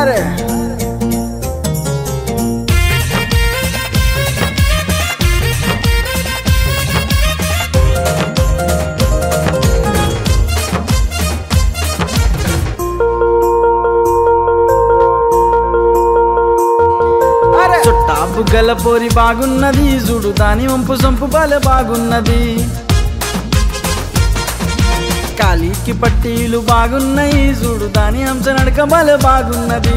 అరే అరే చుట్టా బుగ్గల పోరి బాగున్నది చూడు దాని వంపు సొంపు బాలే బాగున్నది కాలికి పట్టీలు బాగున్నాయి చూడు దాని అంశ నడక బాలే బాగున్నది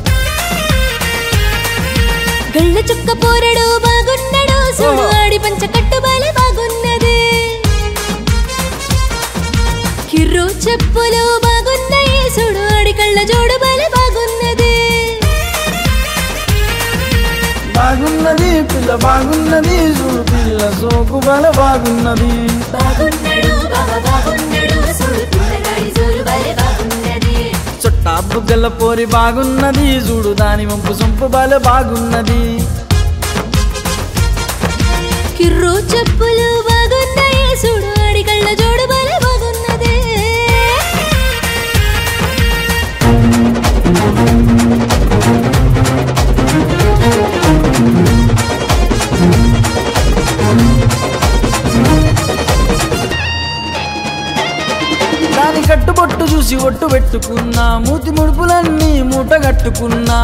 గళ్ళ చుక్క పోరడు బాగున్నాడు చూడు ఓ. ఆడి పంచ కట్టుబాలే బాగున్నది కిర్రు చెప్పులు బాగున్నాయి చూడు ఆడి కళ్ళ జోడు బాలే బాగున్నది బాగున్నది పిల్ల బాగున్నది చూడు పిల్ల సోకు బాలే బాగున్నది బాగున్నాడు బాబా బాగున్నాడు చూడు పిల్లగాడి జోరు బాలే బాగున్నది చుట్టా బుగ్గల పోరి బాగున్నది చూడు దాని వంపు సొంపు బాలే బాగున్నది కిర్రు చెప్పులు బాగున్నాయి చూడు ఆడి కళ్ళ జోడు బాలే బాగున్నది దాని కట్టుబొట్టు చూసి ఒట్టు పెట్టుకున్నా మూతి ముడుపులన్నీ మూట కట్టుకున్నా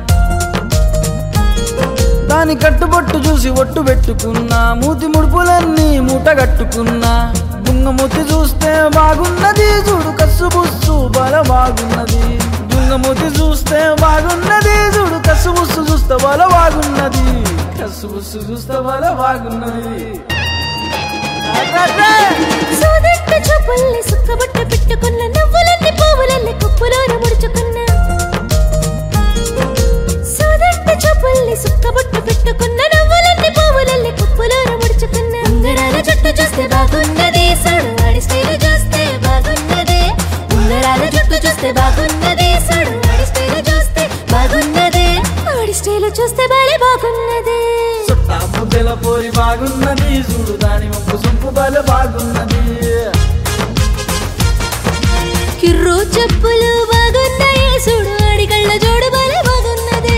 దాని కట్టుబొట్టు చూసి ఒట్టు పెట్టుకున్నా మూతి ముడుపులన్నీ మూట కట్టుకున్నా బుంగమూతి చూస్తే బాగున్నది చూడు కస్సు బుస్సు బల బాగున్నది బుంగమూతి చూస్తే బాగున్నది చూడు కస్సు బుస్సు చూస్తే బల బాగున్నది కస్సు బుస్సు చూస్తే బల బాగున్నది అట్లా సోదట్ట చూపుల్ని సుక్కబట్ట పెట్టుకున్న నవ్వులన్నీ పువ్వులన్నీ కుప్పులోన ముడుచుకున్న సోదట్ట చూపుల్ని సుక్కబట్ట పెట్టుకున్న నవ్వులన్నీ పువ్వులన్నీ కుప్పులోన ముడుచుకున్న ఉంగరాల జుట్టు చూస్తే బాగున్నది సడు వాడి స్టైల్ చూస్తే బాగున్నది ఉంగరాల జుట్టు చూస్తే బాగున్నది సడు వాడి స్టైల్ చూస్తే బాగున్నది వాడి స్టైల్ చూస్తే బాలే బాగున్నది చుట్టా బుగ్గల పోరి బాగున్నది చూడు దాని ముప్పు సొంపు బల బాగున్నది కిర్రు చెప్పులు బాగున్నాయి చూడు ఆడి కళ్ళ జోడు బాలే బాగున్నది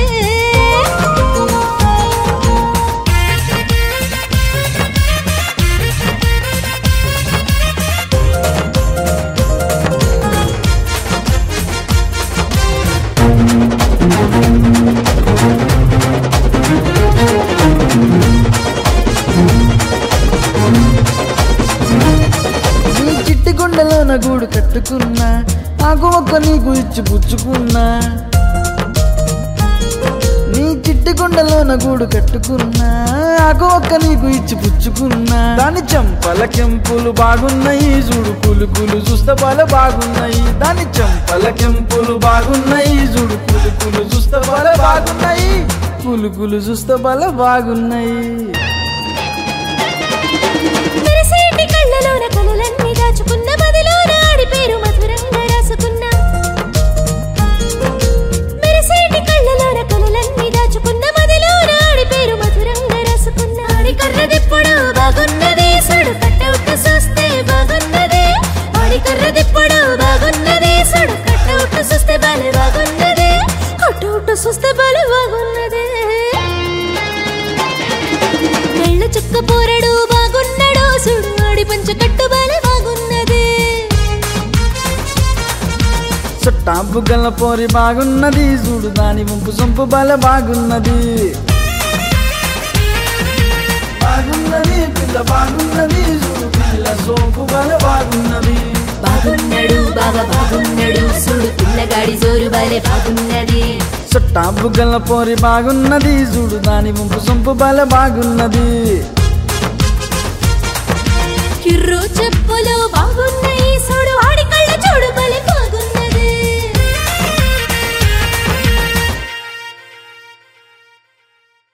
నీ చిట్టి గుండెలోన గూడు కట్టుకున్నా నాకు ఒక్క నీకు ఇచ్చి పుచ్చుకున్నా నీ చిట్టి గుండెలోన గూడు కట్టుకున్నా నాకు ఒక్క నీకు ఇచ్చి పుచ్చుకున్నా దాని చెంపల కెంపులు బాగున్నాయి చూడు కులుకులు చూస్తే బాల బాగున్నాయి దాని చెంపల కెంపులు బాగున్నాయి చూడు కులుకులు చూస్తే బాల బాగున్నాయి కులుకులు చూస్తే బాల బాగున్నాయి మెరిసేటి కళ్ళలోన కలలన్నీ దాచుకున్న మదిలోన ఆడి పేరు మధురంగా రాసుకున్నా మెరిసేటి కళ్ళలోన కలలన్నీ దాచుకున్న మదిలోన ఆడి పేరు మధురంగా రాసుకున్న ఆడి కర్రదిప్పుడు బాగున్నది సడు కట్టౌట్ చూస్తే బాగున్నది ఆడి కర్రదిప్పుడు బాగున్నది సడు కట్టౌట్ చూస్తే బాలే బాగున్నది కట్టౌట్ చూస్తే బాలే బాగున్నది కళ్ళ చుక్క పోరడు బాగున్నాడు చూడు ఆడి పంచ కట్టు బాలే బాగున్నది చుట్టా బుగ్గల పోరి బాగున్నది చూడు దాని ముంపు సొంపు బల బాగున్నది బాగున్నది పిల్ల బాగున్నది చూడు పిల్ల సోపు బల బాగున్నది బాగున్నాడు బాబా బాగున్నాడు చూడు పిల్లగాడి జోరు బాలే బాగున్నది చుట్టా బుగ్గల పోరి బాగున్నది చూడు దాని ముంపు సొంపు బల బాగున్నది కిర్రు చెప్పులు